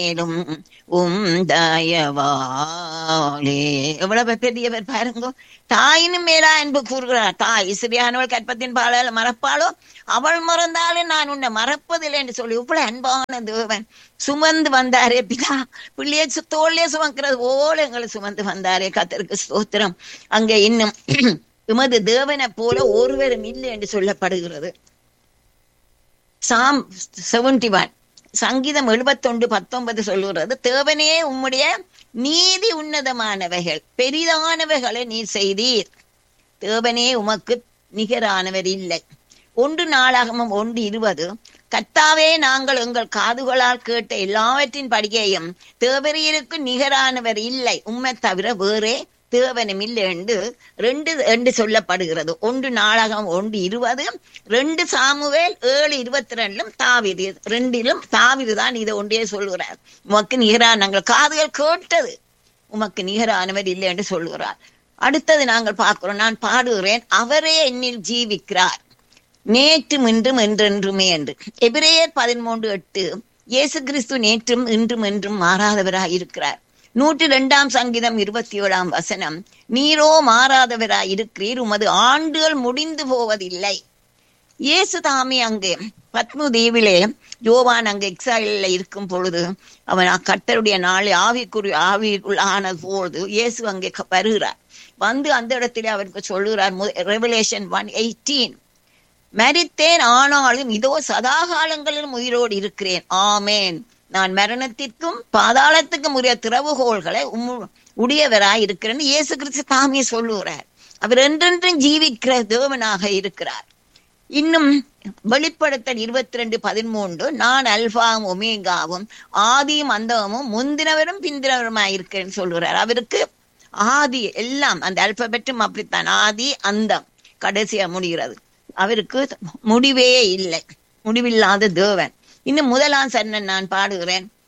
மேலும் உம் தயவாலே எவ்வளவு பெரியவர் பாருங்க தாயினும் மேலா அன்பு கூறுகிறார் தாய் சிறியானவள் கற்பத்தின் பாலால் மறப்பாளோ அவள் மறந்தாலும் நான் உன்னை மறப்பதில்லை என்று சொல்லி இவ்வளவு அன்பான தேவன் சுமந்து வந்தாரே பிதா பிள்ளைய தோல்லே சுமக்கிறது போல எங்களை சுமந்து வந்தாரே கத்தருக்கு ஸ்தோத்திரம் அங்கே இன்னும் எமது தேவனை போல ஒருவரும் இல்லை என்று சொல்லப்படுகிறது சாம் செவன்டி ஒன் சங்கீதம் எழுபத்தொண்டு பத்தொன்பது சொல்லுகிறது தேவனே உம்முடைய நீதி உன்னதமானவைகள் பெரிதானவைகளை நீர் செய்தீர் தேவனே உமக்கு நிகரானவர் இல்லை ஒன்று நாளாகமும் ஒன்று இருபது கத்தாவே நாங்கள் எங்கள் காதுகளால் கேட்ட எல்லாவற்றின் படிக்கையும் தேவரீருக்கு நிகரானவர் இல்லை உண்மை தவிர வேறே தேவனும் இல்லை என்று ரெண்டு என்று சொல்லப்படுகிறது ஒன்று நாடகம் ஒன்று இருபது ரெண்டு சாமுவேல் ஏழு இருபத்தி ரெண்டிலும் தாவிது ரெண்டிலும் தாவிது தான் இதை ஒன்றே சொல்கிறார் உமக்கு நிகரான நாங்கள் காதுகள் கேட்டது உமக்கு நிகரானவர் இல்லை என்று சொல்கிறார் அடுத்தது நாங்கள் பார்க்கிறோம் நான் பாடுகிறேன் அவரே என்னில் ஜீவிக்கிறார் நேற்றும் இன்றும் என்றென்றுமே என்று எபிரேயர் பதிமூன்று எட்டு இயேசு கிறிஸ்து நேற்றும் இன்றும் என்றும் மாறாதவராய் இருக்கிறார் நூற்றி இரண்டாம் சங்கீதம் இருபத்தி ஏழாம் வசனம் நீரோ மாறாதவராய் இருக்கிறீர் உமது ஆண்டுகள் முடிந்து போவதில்லை இயேசு தாமே அங்கே பத்மு தீவிலே யோவான் அங்கு எக்ஸாயில இருக்கும் பொழுது அவன் கத்தருடைய நாளை ஆவிக்குறி ஆவிக்குள் ஆனது போது இயேசு அங்கே வருகிறார் வந்து அந்த இடத்திலே அவருக்கு சொல்லுகிறார் ரெவலேஷன் ஒன் எயிட்டீன் மரித்தேன் ஆனாலும் இதோ சதாகாலங்களிலும் உயிரோடு இருக்கிறேன் ஆமேன் நான் மரணத்திற்கும் பாதாளத்துக்கும் உரிய திறவுகோள்களை உடையவராய் இருக்கிறேன் இயேசு கிறிஸ்து தாமே சொல்லுகிறார் அவர் என்றென்றும் ஜீவிக்கிற தேவனாக இருக்கிறார் இன்னும் வெளிப்படுத்தல் இருபத்தி ரெண்டு பதிமூன்று நான் அல்பாவும் ஒமேகாவும் ஆதியும் அந்தமும் முந்தினவரும் பிந்தினவருமாய் இருக்கிறேன்னு சொல்லுகிறார் அவருக்கு ஆதி எல்லாம் அந்த அல்பபெற்றும் அப்படித்தான் ஆதி அந்தம் கடைசியா முடிகிறது அவருக்கு முடிவே இல்லை முடிவில்லாத தேவன் இன்னும் முதலாம் சரணன் நான் பாடுகிறேன்